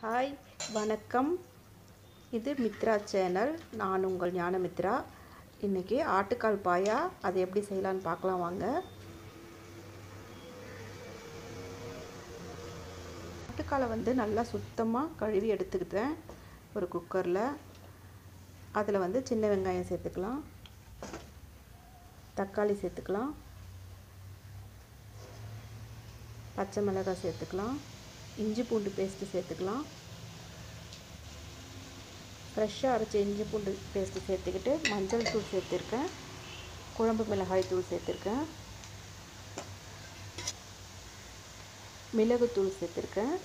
hi வணக்கம் இது Mitra channel நான் உங்கள் ஞானமித்ரா இன்றைக்கி ஆட்டுக்கால் பாயா அதை எப்படி செய்யலான்னு பார்க்கலாம் வாங்க ஆட்டுக்காலை வந்து நல்லா சுத்தமாக கழுவி எடுத்துக்கிட்டேன் ஒரு குக்கரில் அதில் வந்து சின்ன வெங்காயம் சேர்த்துக்கலாம் தக்காளி சேர்த்துக்கலாம் பச்சை மிளகாய் சேர்த்துக்கலாம் இஞ்சி பூண்டு பேஸ்ட்டு சேர்த்துக்கலாம் ஃப்ரெஷ்ஷாக அரைச்ச இஞ்சி பூண்டு பேஸ்ட்டு சேர்த்துக்கிட்டு மஞ்சள் தூள் சேர்த்துருக்கேன் குழம்பு மிளகாய் தூள் சேர்த்துருக்கேன் மிளகுத்தூள் சேர்த்துருக்கேன்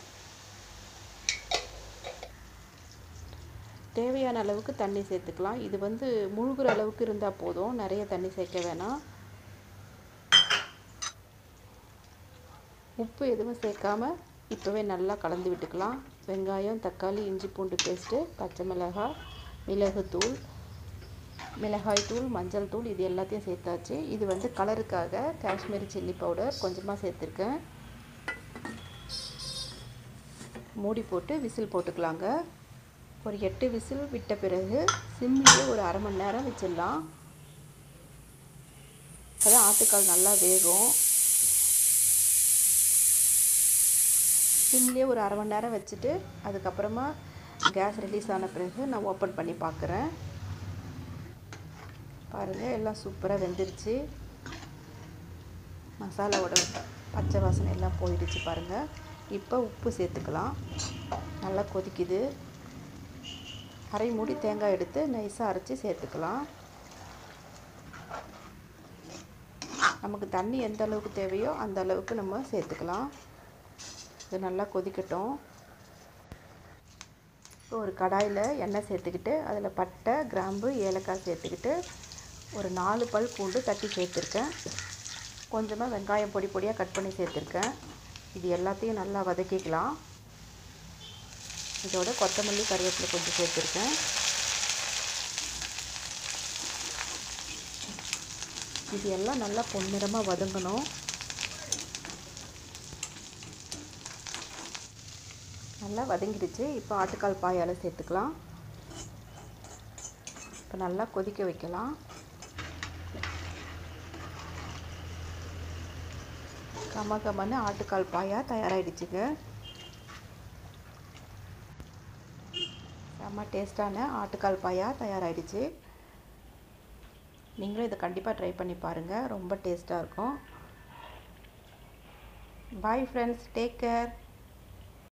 தேவையான அளவுக்கு தண்ணி சேர்த்துக்கலாம் இது வந்து முழுகிற அளவுக்கு இருந்தால் போதும் நிறைய தண்ணி சேர்க்க வேணாம் உப்பு எதுவும் சேர்க்காம இப்போவே நல்லா கலந்து விட்டுக்கலாம் வெங்காயம் தக்காளி இஞ்சி பூண்டு பேஸ்ட்டு பச்சை மிளகாய் மிளகுத்தூள் மிளகாய் தூள் மஞ்சள் தூள் இது எல்லாத்தையும் சேர்த்தாச்சு இது வந்து கலருக்காக காஷ்மீரி சில்லி பவுடர் கொஞ்சமாக சேர்த்துருக்கேன் மூடி போட்டு விசில் போட்டுக்கலாங்க ஒரு எட்டு விசில் விட்ட பிறகு சிம்லேயே ஒரு அரை மணி நேரம் வச்சிடலாம் அதான் ஆட்டுக்கால் நல்லா வேகும் சிம்லேயே ஒரு அரை மணி நேரம் வச்சுட்டு அதுக்கப்புறமா கேஸ் ரிலீஸ் ஆன பிறகு நான் ஓப்பன் பண்ணி பார்க்குறேன் பாருங்கள் எல்லாம் சூப்பராக வெந்துருச்சு மசாலாவோட பச்சை வாசனை எல்லாம் போயிடுச்சு பாருங்கள் இப்போ உப்பு சேர்த்துக்கலாம் நல்லா கொதிக்குது அரை மூடி தேங்காய் எடுத்து நைஸாக அரைச்சி சேர்த்துக்கலாம் நமக்கு தண்ணி எந்த அளவுக்கு தேவையோ அந்த அளவுக்கு நம்ம சேர்த்துக்கலாம் இது நல்லா கொதிக்கட்டும் இப்போ ஒரு கடாயில் எண்ணெய் சேர்த்துக்கிட்டு அதில் பட்டை கிராம்பு ஏலக்காய் சேர்த்துக்கிட்டு ஒரு நாலு பல் பூண்டு தட்டி சேர்த்துருக்கேன் கொஞ்சமாக வெங்காயம் பொடி பொடியாக கட் பண்ணி சேர்த்துருக்கேன் இது எல்லாத்தையும் நல்லா வதக்கிக்கலாம் இதோட கொத்தமல்லி கருவேப்பிலை கொஞ்சம் சேர்த்துருக்கேன் இது எல்லாம் நல்லா பொன்னிறமாக வதங்கணும் நல்லா வதங்கிடுச்சு இப்போ ஆட்டுக்கால் பாயால் சேர்த்துக்கலாம் இப்போ நல்லா கொதிக்க வைக்கலாம் கம கமன்னு ஆட்டுக்கால் பாயா தயாராகிடுச்சுங்க செம்ம டேஸ்ட்டான ஆட்டுக்கால் பாயா தயாராகிடுச்சு நீங்களும் இதை கண்டிப்பாக ட்ரை பண்ணி பாருங்கள் ரொம்ப டேஸ்ட்டாக இருக்கும் பாய் ஃப்ரெண்ட்ஸ் டேக் கேர்